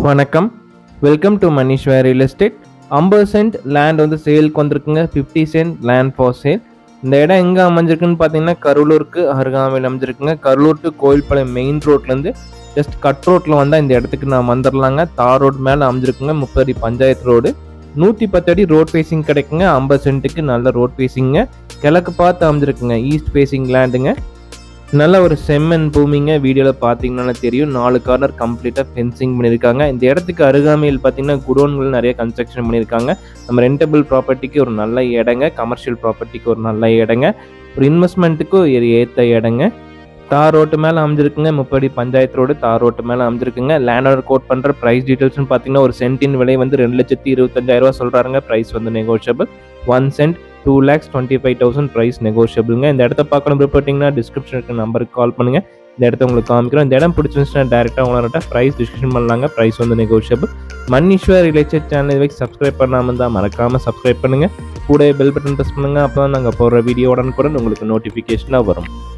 வணக்கம் welcome to Manishwar real estate ஐம்பது cent land வந்து சேலுக்கு வந்திருக்குங்க fifty cent land for sale இந்த இடம் எங்கே அமைஞ்சிருக்குன்னு பார்த்தீங்கன்னா கருளூருக்கு அருகாமையில் அமைஞ்சிருக்குங்க கருளூர் டு கோயில்பாளையம் மெயின் ரோட்லேருந்து ஜஸ்ட் கட் ரோட்டில் வந்தால் இந்த இடத்துக்கு நான் வந்துடலாங்க தார் ரோடு மேலே அமைஞ்சிருக்குங்க முப்பது அடி பஞ்சாயத்து ரோடு நூற்றி பத்து அடி ரோட் ஃபேஸிங் கிடைக்குங்க ஐம்பது சென்ட்டுக்கு நல்ல ரோட் ஃபேஸிங்க கிழக்கு பார்த்து அமைஞ்சிருக்குங்க ஈஸ்ட் ஃபேஸிங் லேண்டுங்க நல்ல ஒரு செம்மண் பூமிங்க வீடியோவில் பார்த்தீங்கன்னா தெரியும் நாலு கார்னர் கம்ப்ளீட்டாக ஃபென்சிங் பண்ணியிருக்காங்க இந்த இடத்துக்கு அருகாமையில் பார்த்தீங்கன்னா குடோன்கள் நிறைய கன்ஸ்ட்ரக்ஷன் பண்ணியிருக்காங்க நம்ம ரெண்டபிள் ப்ராப்பர்ட்டிக்கு ஒரு நல்ல இடங்க கமர்ஷியல் ப்ராப்பர்ட்டிக்கு ஒரு நல்ல இடங்க ஒரு இன்வெஸ்ட்மெண்ட்டுக்கு ஒரு ஏற்ற இடங்க தார் ரோட்டு மேலே அமைஞ்சிருக்குங்க முப்படி பஞ்சாயத்து ரோடு தார் ரோட்டு மேலே அமைஞ்சிருக்குங்க லேண்ட் கோட் பண்ணுற ப்ரைஸ் டீட்டெயில்ஸ்னு பார்த்தீங்கன்னா ஒரு சென்ட்டின் விலை வந்து ரெண்டு லட்சத்தி இருபத்தஞ்சாயிரம் ரூபா சொல்கிறாங்க ப்ரைஸ் வந்து negotiable one cent two lakhs twenty five thousand price நெகோஷியபிளுங்க இந்த இடத்த பார்க்கணும் விருப்பப்பட்டீங்கன்னா டிஸ்கிரிப்ஷன் இருக்க நம்பருக்கு கால் பண்ணுங்க இந்த இடத்த உங்களுக்கு காமிக்கிறோம் இந்த இடம் பிடிச்சிருந்துச்சுன்னா டேரெக்டாக உங்கள்கிட்ட ப்ரைஸ் டிஸ்கஷன் பண்ணலாங்க ப்ரைஸ் வந்து நெகோஷியபிள் மன்னீஸ்வர் ரிலேட்டட் சேனல் வரைக்கும் சப்ஸ்கிரைப் பண்ணாமல் இருந்தால் மறக்காமல் சப்ஸ்கிரைப் பண்ணுங்கள் கூட பெல் பட்டன் ப்ரெஸ் பண்ணுங்கள் அப்போ தான் நாங்கள் போடுற வீடியோ உடனுக்குடன் உங்களுக்கு நோட்டிஃபிகேஷனாக வரும்